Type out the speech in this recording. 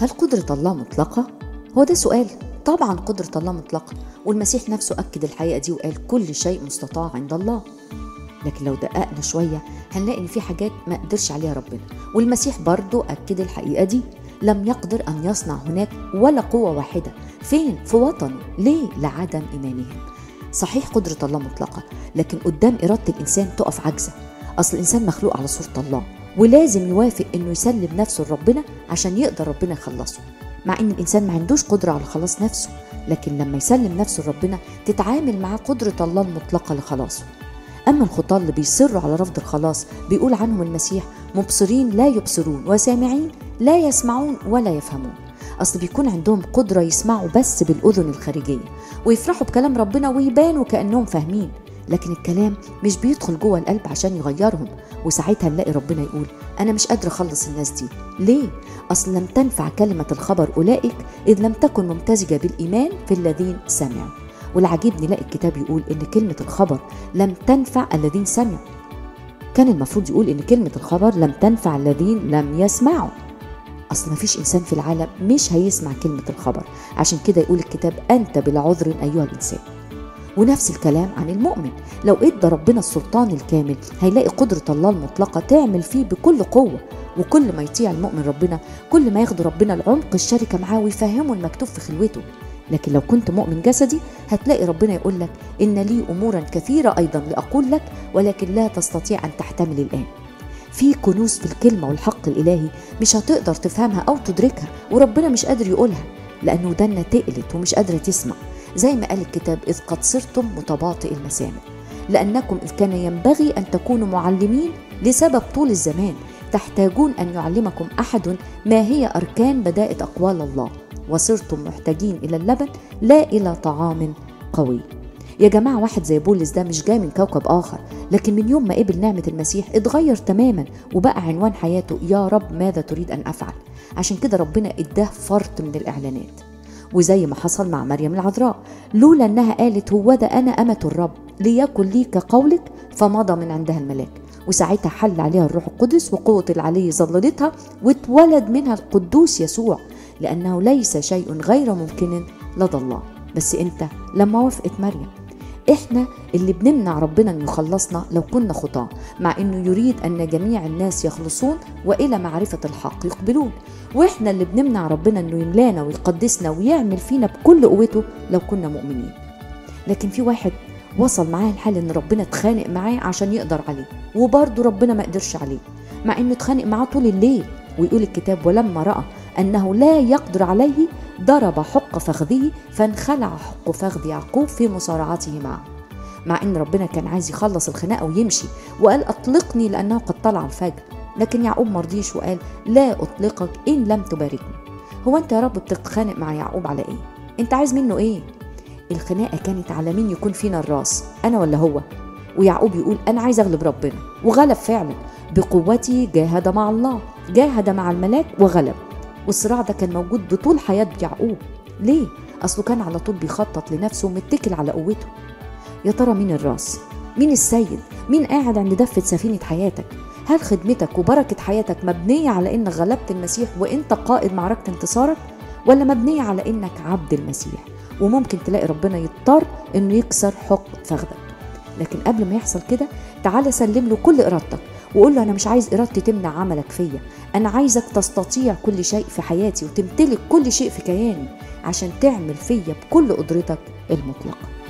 هل قدرة الله مطلقة؟ هو ده سؤال طبعا قدرة الله مطلقة والمسيح نفسه أكد الحقيقة دي وقال كل شيء مستطاع عند الله لكن لو دققنا شوية هنلاقي إن في حاجات ما قدرش عليها ربنا والمسيح برضه أكد الحقيقة دي لم يقدر أن يصنع هناك ولا قوة واحدة فين؟ في وطنه ليه؟ لعدم إيمانهم صحيح قدرة الله مطلقة لكن قدام إرادة الإنسان تقف عجزة أصل الإنسان مخلوق على صورة الله ولازم يوافق إنه يسلم نفسه لربنا عشان يقدر ربنا يخلصه مع إن الإنسان ما عندوش قدرة على خلاص نفسه لكن لما يسلم نفسه لربنا تتعامل معاه قدرة الله المطلقة لخلاصه أما الخطاة اللي بيصروا على رفض الخلاص بيقول عنهم المسيح مبصرين لا يبصرون وسامعين لا يسمعون ولا يفهمون أصل بيكون عندهم قدرة يسمعوا بس بالأذن الخارجية ويفرحوا بكلام ربنا ويبانوا كأنهم فاهمين لكن الكلام مش بيدخل جوه القلب عشان يغيرهم وساعتها نلاقي ربنا يقول أنا مش قادر أخلص الناس دي ليه؟ أصل لم تنفع كلمة الخبر أولئك إذ لم تكن ممتزجة بالإيمان في الذين سمعوا والعجيب نلاقي الكتاب يقول إن كلمة الخبر لم تنفع الذين سمعوا كان المفروض يقول إن كلمة الخبر لم تنفع الذين لم يسمعوا أصل ما فيش إنسان في العالم مش هيسمع كلمة الخبر عشان كده يقول الكتاب أنت بلا عذر أيها الإنسان ونفس الكلام عن المؤمن لو ادى ربنا السلطان الكامل هيلاقي قدرة الله المطلقة تعمل فيه بكل قوة وكل ما يطيع المؤمن ربنا كل ما ياخد ربنا العمق الشركة معاه ويفهمه المكتوب في خلوته لكن لو كنت مؤمن جسدي هتلاقي ربنا يقول لك إن لي أمورا كثيرة أيضا لأقول لك ولكن لا تستطيع أن تحتمل الآن في كنوز في الكلمة والحق الإلهي مش هتقدر تفهمها أو تدركها وربنا مش قادر يقولها لأنه ودنا تقلت ومش قادرة تسمع زي ما قال الكتاب إذ قد صرتم متباطئ المسامع لأنكم إذ كان ينبغي أن تكونوا معلمين لسبب طول الزمان تحتاجون أن يعلمكم أحد ما هي أركان بدائة أقوال الله وصرتم محتاجين إلى اللبن لا إلى طعام قوي يا جماعة واحد زي بولس ده مش جاي من كوكب آخر لكن من يوم ما قبل نعمة المسيح اتغير تماما وبقى عنوان حياته يا رب ماذا تريد أن أفعل عشان كده ربنا اداه فرط من الإعلانات وزي ما حصل مع مريم العذراء لولا انها قالت هو ده انا امه الرب ليكن لي كقولك فمضى من عندها الملاك وساعتها حل عليها الروح القدس وقوة العلي ظللتها واتولد منها القدوس يسوع لأنه ليس شيء غير ممكن لدى الله بس إمتى؟ لما وافقت مريم احنا اللي بنمنع ربنا انه يخلصنا لو كنا خطاه مع انه يريد ان جميع الناس يخلصون والى معرفه الحق يقبلون واحنا اللي بنمنع ربنا انه يملانا ويقدسنا ويعمل فينا بكل قوته لو كنا مؤمنين لكن في واحد وصل معاه الحال ان ربنا اتخانق معاه عشان يقدر عليه وبرضه ربنا ما قدرش عليه مع انه اتخانق معاه طول الليل ويقول الكتاب ولما راى انه لا يقدر عليه ضرب حق فخذه فانخلع حق فخذ يعقوب في مصارعته معه مع ان ربنا كان عايز يخلص الخناقه ويمشي وقال اطلقني لانه قد طلع الفجر لكن يعقوب مرضيش وقال لا اطلقك ان لم تباركني هو انت يا رب بتتخانق مع يعقوب على ايه انت عايز منه ايه الخناقه كانت على مين يكون فينا الراس انا ولا هو ويعقوب يقول انا عايز اغلب ربنا وغلب فعلا بقوتي جاهد مع الله جاهد مع الملاك وغلب والصراع ده كان موجود بطول حياة يعقوب ليه؟ أصله كان على طول بيخطط لنفسه ومتكل على قوته يا ترى مين الراس؟ مين السيد؟ مين قاعد عند دفة سفينة حياتك؟ هل خدمتك وبركة حياتك مبنية على إنك غلبت المسيح وإنت قائد معركة انتصارك؟ ولا مبنية على إنك عبد المسيح؟ وممكن تلاقي ربنا يضطر إنه يكسر حق فخذك لكن قبل ما يحصل كده تعالى سلم له كل إرادتك وقول له أنا مش عايز إرادتي تمنع عملك فيا أنا عايزك تستطيع كل شيء في حياتي وتمتلك كل شيء في كياني عشان تعمل فيا بكل قدرتك المطلقة